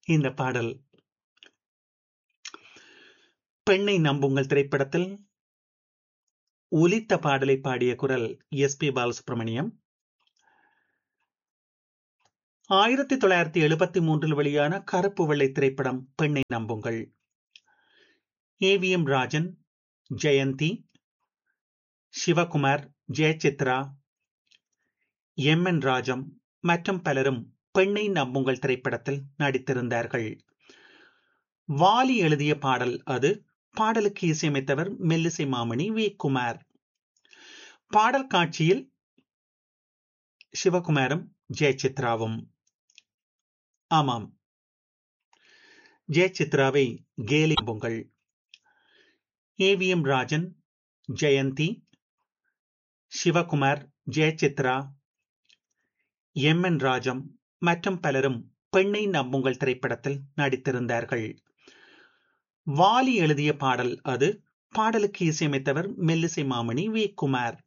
இந்த பாடல் பெண்ணை நம்புங்கள் திரைப்படத்தில் ஒலித்த பாடலை பாடிய குரல் எஸ் பி பாலசுப்ரமணியம் ஆயிரத்தி தொள்ளாயிரத்தி எழுபத்தி மூன்றில் வெளியான கருப்பு வெள்ளை திரைப்படம் பெண்ணை நம்புங்கள் AVM Rajan Jayanthi Sivakumar Jayachitra M N Rajam மற்றும் பலரும் பெண்ணை நம்புங்கள் திரைப்படத்தில் நடித்திருந்தார்கள் வாலி எழுதிய பாடல் அது பாடலுக்கு இசையமைத்தவர் மெல்லிசை மாமணி வி குமார் பாடல் காட்சியில் சிவகுமாரும் ஜெயசித்ராவும் ஆமாம் ஜெயசித்ராவை கேலி Pongal AVM Rajan Jayanthi Sivakumar Jayachitra M N Rajam மற்றும் பலரும் பெண்ணை நம்புங்கள் திரைப்படத்தில் நடித்திருந்தார்கள் வாலி எழுதிய பாடல் அது பாடலுக்கு இசையமைத்தவர் மெல்லிசை மாமணி வி குமார்